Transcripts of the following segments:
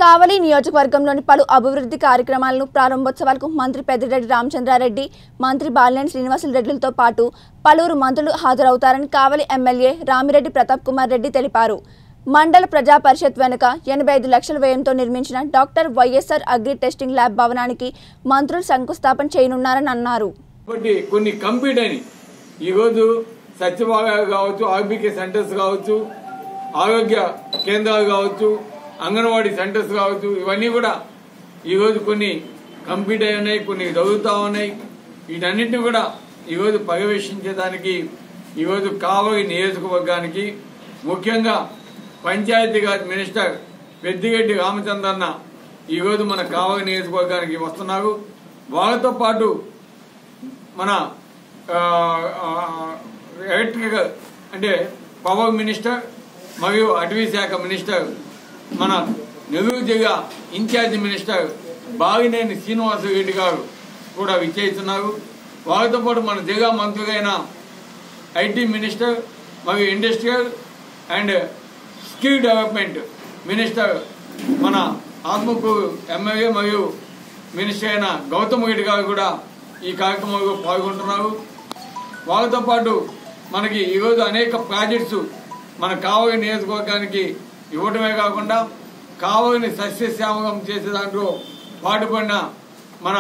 కావలి నియోజకవర్గంలోని పలు అభివృద్ధి కార్యక్రమాలను ప్రారంభోత్సవాలకు మంత్రి పెద్దిరెడ్డి రామచంద్రారెడ్డి మంత్రి బాలినేని శ్రీనివాసులరెడ్డిలతో పాటు పలువురు మంత్రులు హాజరవుతారని కావలి ఎమ్మెల్యే రామిరెడ్డి ప్రతాప్ కుమార్ రెడ్డి తెలిపారు మండల ప్రజా పరిషత్ వెనుక ఎనభై ఐదు లక్షల వ్యయంతో నిర్మించిన doctor YSR agri testing lab భవనానికి మంత్రులు శంకుస్థాపన చేయనున్నారని అన్నారు కాబట్టి కొన్ని కంప్లీట్ అయినాయి ఈరోజు సచివాలయాలు కావచ్చు ఆర్బీకే సెంటర్స్ కావచ్చు ఆరోగ్య కేంద్రాలు కావచ్చు అంగన్వాడీ సెంటర్స్ కావచ్చు ఇవన్నీ కూడా ఈరోజు కొన్ని కంప్లీట్ అయి ఉన్నాయి కొన్ని చదువుతా ఉన్నాయి వీటన్నిటిని కూడా ఈరోజు పర్యవేక్షించేదానికి ఈరోజు కావలి నియోజకవర్గానికి ముఖ్యంగా పంచాయతీరాజ్ మినిస్టర్ పెద్దిరెడ్డి రామచంద్రన్న ఈరోజు మన కావలి నియోజకవర్గానికి వస్తున్నారు వాళ్ళతో పాటు మన ఆ, ఆ, ఎలక్ట్రిక్ అంటే పవర్ మినిస్టర్ మరియు అటవీ శాఖ మినిస్టర్ మన నెల్లూరు జిల్లా ఇన్ఛార్జి మినిస్టర్ బాగినేని శ్రీనివాస రెడ్డి గారు కూడా విచ్చేస్తున్నారు వారితో పాటు మన జిల్లా మంత్రులైన ఐటీ మినిస్టర్ మరియు industrial and skill development minister మన ఆత్మకూరు ఎమ్మెల్యే మరియు మినిస్టర్ అయిన గౌతమ్ రెడ్డి గారు కూడా ఈ కార్యక్రమంలో పాల్గొంటున్నారు వాళ్ళతో పాటు మనకి ఈరోజు అనేక ప్రాజెక్ట్స్ మన కావలి నియోజకవర్గానికి ఇవ్వడమే కాకుండా కావలిని సస్యశ్యామకం చేసే దాంట్లో పాటుపడిన మన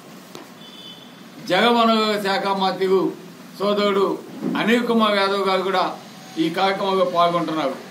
జగవనరుల శాఖ మంత్రి సోదరుడు అనిల్ కుమార్ యాదవ్ గారు కూడా ఈ కార్యక్రమంలో పాల్గొంటున్నారు